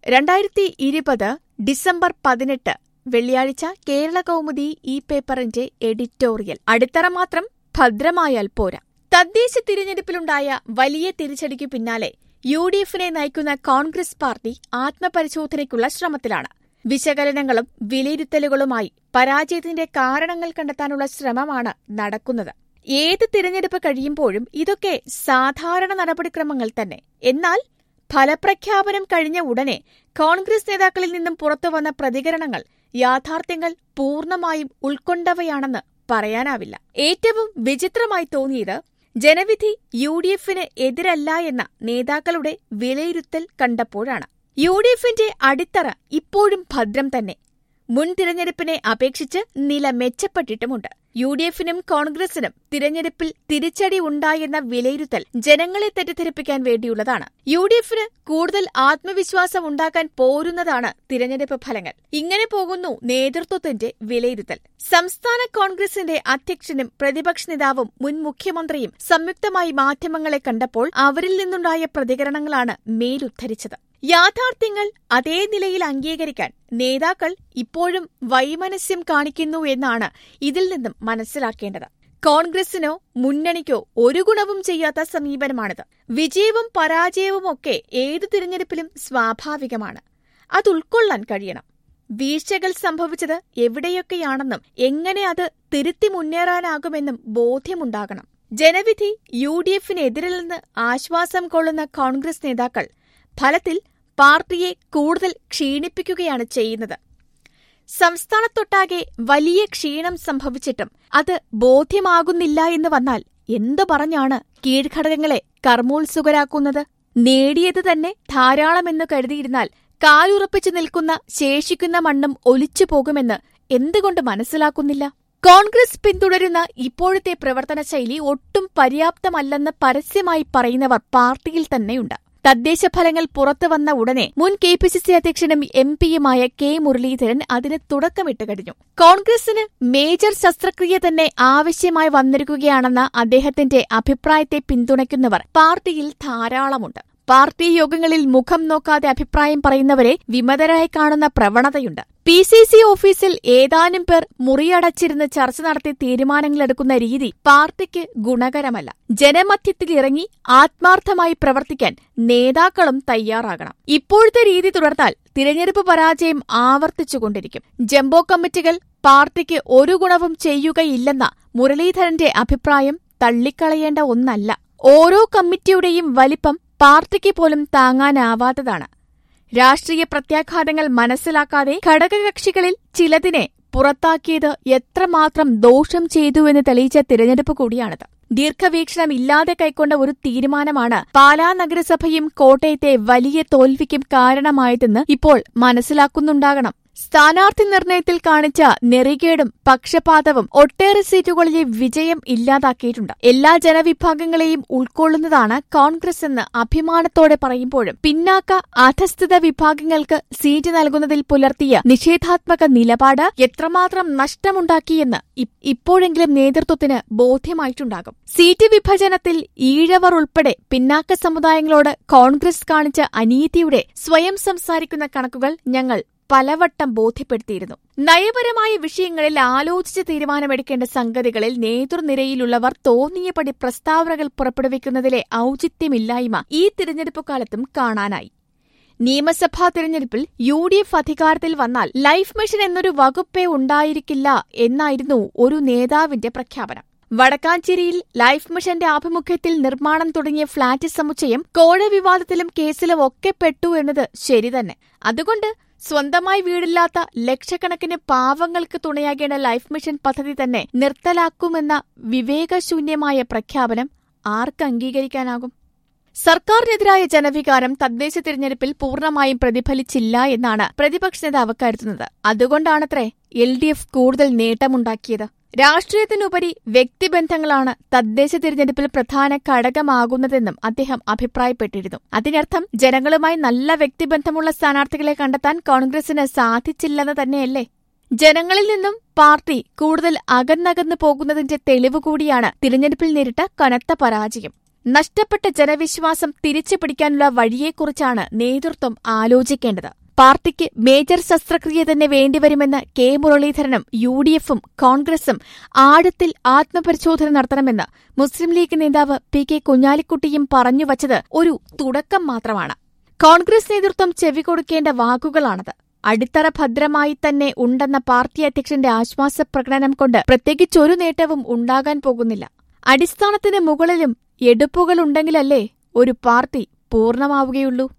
രണ്ടായിരത്തി ഇരുപത് ഡിസംബർ പതിനെട്ട് വെള്ളിയാഴ്ച കേരള കൗമുദി ഈ പേപ്പറിന്റെ എഡിറ്റോറിയൽ അടിത്തറ മാത്രം ഭദ്രമായാൽ പോരാ തദ്ദേശ തിരഞ്ഞെടുപ്പിലുണ്ടായ വലിയ തിരിച്ചടിക്കു പിന്നാലെ യു ഡി എഫിനെ നയിക്കുന്ന കോൺഗ്രസ് പാർട്ടി ആത്മപരിശോധനയ്ക്കുള്ള ശ്രമത്തിലാണ് വിശകലനങ്ങളും വിലയിരുത്തലുകളുമായി പരാജയത്തിന്റെ കാരണങ്ങൾ കണ്ടെത്താനുള്ള ശ്രമമാണ് നടക്കുന്നത് ഏത് തിരഞ്ഞെടുപ്പ് കഴിയുമ്പോഴും ഇതൊക്കെ സാധാരണ നടപടിക്രമങ്ങൾ തന്നെ എന്നാൽ ഫലപ്രഖ്യാപനം കഴിഞ്ഞ ഉടനെ കോൺഗ്രസ് നേതാക്കളിൽ നിന്നും പുറത്തുവന്ന പ്രതികരണങ്ങൾ യാഥാർത്ഥ്യങ്ങൾ പൂർണ്ണമായും ഉൾക്കൊണ്ടവയാണെന്ന് പറയാനാവില്ല ഏറ്റവും വിചിത്രമായി തോന്നിയത് ജനവിധി യു ഡി എഫിന് എതിരല്ല എന്ന നേതാക്കളുടെ വിലയിരുത്തൽ കണ്ടപ്പോഴാണ് യു ഡി എഫിന്റെ അടിത്തറ ഇപ്പോഴും ഭദ്രം തന്നെ മുൻ തിരഞ്ഞെടുപ്പിനെ അപേക്ഷിച്ച് നില മെച്ചപ്പെട്ടിട്ടുമുണ്ട് യു ഡി എഫിനും കോൺഗ്രസിനും തിരഞ്ഞെടുപ്പിൽ തിരിച്ചടി ഉണ്ടായെന്ന വിലയിരുത്തൽ ജനങ്ങളെ തെറ്റിദ്ധരിപ്പിക്കാൻ വേണ്ടിയുള്ളതാണ് യു ഡി എഫിന് കൂടുതൽ ആത്മവിശ്വാസം ഉണ്ടാക്കാൻ പോരുന്നതാണ് തിരഞ്ഞെടുപ്പ് ഫലങ്ങൾ ഇങ്ങനെ പോകുന്നു നേതൃത്വത്തിന്റെ വിലയിരുത്തൽ സംസ്ഥാന കോൺഗ്രസിന്റെ അധ്യക്ഷനും പ്രതിപക്ഷ നേതാവും മുൻ മുഖ്യമന്ത്രിയും സംയുക്തമായി മാധ്യമങ്ങളെ കണ്ടപ്പോൾ അവരിൽ നിന്നുണ്ടായ പ്രതികരണങ്ങളാണ് മേലുദ്ധരിച്ചത് യാഥാർത്ഥ്യങ്ങൾ അതേ നിലയിൽ അംഗീകരിക്കാൻ നേതാക്കൾ ഇപ്പോഴും വൈമനസ്യം കാണിക്കുന്നു എന്നാണ് ഇതിൽ നിന്നും മനസ്സിലാക്കേണ്ടത് കോൺഗ്രസിനോ മുന്നണിക്കോ ഒരു ഗുണവും ചെയ്യാത്ത സമീപനമാണിത് വിജയവും പരാജയവുമൊക്കെ ഏതു തിരഞ്ഞെടുപ്പിലും സ്വാഭാവികമാണ് അത് ഉൾക്കൊള്ളാൻ കഴിയണം വീഴ്ചകൾ സംഭവിച്ചത് എവിടെയൊക്കെയാണെന്നും എങ്ങനെ അത് തിരുത്തി മുന്നേറാനാകുമെന്നും ബോധ്യമുണ്ടാകണം ജനവിധി യു ഡി എഫിനെതിരല്ലെന്ന് ആശ്വാസം കൊള്ളുന്ന കോൺഗ്രസ് നേതാക്കൾ ഫലത്തിൽ പാർട്ടിയെ കൂടുതൽ ക്ഷീണിപ്പിക്കുകയാണ് ചെയ്യുന്നത് സംസ്ഥാനത്തൊട്ടാകെ വലിയ ക്ഷീണം സംഭവിച്ചിട്ടും അത് ബോധ്യമാകുന്നില്ല എന്ന് വന്നാൽ എന്തു പറഞ്ഞാണ് കീഴ്ഘടകങ്ങളെ കർമ്മോത്സുകരാക്കുന്നത് നേടിയത് തന്നെ ധാരാളമെന്ന് കരുതിയിരുന്നാൽ കാലുറപ്പിച്ചു നിൽക്കുന്ന ശേഷിക്കുന്ന മണ്ണും ഒലിച്ചു പോകുമെന്ന് എന്തുകൊണ്ട് മനസ്സിലാക്കുന്നില്ല കോൺഗ്രസ് പിന്തുടരുന്ന ഇപ്പോഴത്തെ പ്രവർത്തന ശൈലി ഒട്ടും പര്യാപ്തമല്ലെന്ന് പരസ്യമായി പറയുന്നവർ പാർട്ടിയിൽ തന്നെയുണ്ട് തദ്ദേശ ഫലങ്ങൾ പുറത്തുവന്ന ഉടനെ മുൻ കെ പി സി സി അധ്യക്ഷനും എം പിയുമായ കെ മുരളീധരൻ അതിന് തുടക്കമിട്ട് കഴിഞ്ഞു കോൺഗ്രസിന് മേജർ ശസ്ത്രക്രിയ തന്നെ ആവശ്യമായി വന്നിരിക്കുകയാണെന്ന അദ്ദേഹത്തിന്റെ അഭിപ്രായത്തെ പിന്തുണയ്ക്കുന്നവർ പാർട്ടിയിൽ ധാരാളമുണ്ട് പാർട്ടി യോഗങ്ങളിൽ മുഖം നോക്കാതെ അഭിപ്രായം പറയുന്നവരെ വിമതരായി കാണുന്ന പ്രവണതയുണ്ട് പി സി സി ഓഫീസിൽ ഏതാനും പേർ മുറിയടച്ചിരുന്ന് ചർച്ച നടത്തി തീരുമാനങ്ങളെടുക്കുന്ന രീതി പാർട്ടിക്ക് ഗുണകരമല്ല ജനമധ്യത്തിൽ ഇറങ്ങി ആത്മാർത്ഥമായി പ്രവർത്തിക്കാൻ നേതാക്കളും തയ്യാറാകണം ഇപ്പോഴത്തെ രീതി തുടർന്നാൽ തിരഞ്ഞെടുപ്പ് പരാജയം ആവർത്തിച്ചുകൊണ്ടിരിക്കും ജംബോ കമ്മിറ്റികൾ പാർട്ടിക്ക് ഒരു ഗുണവും ചെയ്യുകയില്ലെന്ന മുരളീധരന്റെ അഭിപ്രായം തള്ളിക്കളയേണ്ട ഒന്നല്ല ഓരോ കമ്മിറ്റിയുടെയും വലിപ്പം പാർട്ടിക്ക് പോലും താങ്ങാനാവാത്തതാണ് രാഷ്ട്രീയ പ്രത്യാഘാതങ്ങൾ മനസ്സിലാക്കാതെ ഘടകകക്ഷികളിൽ ചിലതിനെ പുറത്താക്കിയത് എത്രമാത്രം ദോഷം ചെയ്തുവെന്ന് തെളിയിച്ച തിരഞ്ഞെടുപ്പ് കൂടിയാണിത് ദീർഘവീക്ഷണം ഇല്ലാതെ കൈക്കൊണ്ട ഒരു തീരുമാനമാണ് പാലാ നഗരസഭയും കോട്ടയത്തെ വലിയ തോൽവിക്കും കാരണമായതെന്ന് ഇപ്പോൾ മനസ്സിലാക്കുന്നുണ്ടാകണം സ്ഥാനാർത്ഥി നിർണയത്തിൽ കാണിച്ച നെറികേടും പക്ഷപാതവും ഒട്ടേറെ സീറ്റുകളിലെ വിജയം ഇല്ലാതാക്കിയിട്ടുണ്ട് എല്ലാ ജനവിഭാഗങ്ങളെയും ഉൾക്കൊള്ളുന്നതാണ് കോൺഗ്രസ് എന്ന് അഭിമാനത്തോടെ പറയുമ്പോഴും പിന്നാക്ക അധസ്ഥിത വിഭാഗങ്ങൾക്ക് സീറ്റ് നൽകുന്നതിൽ പുലർത്തിയ നിഷേധാത്മക നിലപാട് എത്രമാത്രം നഷ്ടമുണ്ടാക്കിയെന്ന് ഇപ്പോഴെങ്കിലും നേതൃത്വത്തിന് ബോധ്യമായിട്ടുണ്ടാകും സീറ്റ് വിഭജനത്തിൽ ഈഴവർ ഉൾപ്പെടെ പിന്നാക്ക സമുദായങ്ങളോട് കോൺഗ്രസ് കാണിച്ച അനീതിയുടെ സ്വയം സംസാരിക്കുന്ന കണക്കുകൾ ഞങ്ങൾ പലവട്ടം ബോധ്യപ്പെടുത്തിയിരുന്നു നയപരമായ വിഷയങ്ങളിൽ ആലോചിച്ച് തീരുമാനമെടുക്കേണ്ട സംഗതികളിൽ നേതൃനിരയിലുള്ളവർ തോന്നിയപടി പ്രസ്താവനകൾ പുറപ്പെടുവിക്കുന്നതിലെ ഔചിത്യമില്ലായ്മ ഈ തിരഞ്ഞെടുപ്പ് കാലത്തും കാണാനായി നിയമസഭാ തിരഞ്ഞെടുപ്പിൽ യു ഡി എഫ് അധികാരത്തിൽ വന്നാൽ ലൈഫ് മിഷൻ എന്നൊരു വകുപ്പേ ഉണ്ടായിരിക്കില്ല എന്നായിരുന്നു ഒരു നേതാവിന്റെ പ്രഖ്യാപനം വടക്കാഞ്ചേരിയിൽ ലൈഫ് മിഷന്റെ ആഭിമുഖ്യത്തിൽ നിർമ്മാണം തുടങ്ങിയ ഫ്ളാറ്റ് സമുച്ചയം കോഴ വിവാദത്തിലും കേസിലും ഒക്കെ പെട്ടു എന്നത് ശരിതന്നെ അതുകൊണ്ട് സ്വന്തമായി വീടില്ലാത്ത ലക്ഷക്കണക്കിന് പാവങ്ങൾക്ക് തുണയാകേണ്ട ലൈഫ് മിഷൻ പദ്ധതി തന്നെ നിർത്തലാക്കുമെന്ന വിവേകശൂന്യമായ പ്രഖ്യാപനം ആർക്ക് അംഗീകരിക്കാനാകും സർക്കാരിനെതിരായ ജനവികാരം തദ്ദേശ തിരഞ്ഞെടുപ്പിൽ പൂർണ്ണമായും പ്രതിഫലിച്ചില്ല എന്നാണ് പ്രതിപക്ഷ നേതാവ് കരുതുന്നത് അതുകൊണ്ടാണത്രേ എൽ ഡി എഫ് കൂടുതൽ നേട്ടമുണ്ടാക്കിയത് രാഷ്ട്രീയത്തിനുപരി വ്യക്തിബന്ധങ്ങളാണ് തദ്ദേശ തിരഞ്ഞെടുപ്പിൽ പ്രധാന ഘടകമാകുന്നതെന്നും അദ്ദേഹം അഭിപ്രായപ്പെട്ടിരുന്നു അതിനർത്ഥം ജനങ്ങളുമായി നല്ല വ്യക്തിബന്ധമുള്ള സ്ഥാനാർത്ഥികളെ കണ്ടെത്താൻ കോൺഗ്രസിന് സാധിച്ചില്ലെന്ന് തന്നെയല്ലേ ജനങ്ങളിൽ നിന്നും പാർട്ടി കൂടുതൽ അകന്നകന്നു പോകുന്നതിന്റെ തെളിവ് കൂടിയാണ് തിരഞ്ഞെടുപ്പിൽ നേരിട്ട കനത്ത പരാജയം നഷ്ടപ്പെട്ട ജനവിശ്വാസം തിരിച്ചുപിടിക്കാനുള്ള വഴിയെക്കുറിച്ചാണ് നേതൃത്വം ആലോചിക്കേണ്ടത് പാർട്ടിക്ക് മേജർ ശസ്ത്രക്രിയ തന്നെ വേണ്ടിവരുമെന്ന് കെ മുരളീധരനും യു ഡി എഫും കോൺഗ്രസും ആഴത്തിൽ ആത്മപരിശോധന നടത്തണമെന്ന് മുസ്ലിം ലീഗ് നേതാവ് പി കെ കുഞ്ഞാലിക്കുട്ടിയും പറഞ്ഞുവച്ചത് ഒരു തുടക്കം മാത്രമാണ് കോൺഗ്രസ് നേതൃത്വം ചെവികൊടുക്കേണ്ട വാക്കുകളാണത് അടിത്തറ ഭദ്രമായി തന്നെ ഉണ്ടെന്ന പാർട്ടി അധ്യക്ഷന്റെ ആശ്വാസപ്രകടനം കൊണ്ട് പ്രത്യേകിച്ചൊരു നേട്ടവും ഉണ്ടാകാൻ പോകുന്നില്ല അടിസ്ഥാനത്തിന് മുകളിലും എടുപ്പുകളുണ്ടെങ്കിലല്ലേ ഒരു പാർട്ടി പൂർണ്ണമാവുകയുള്ളൂ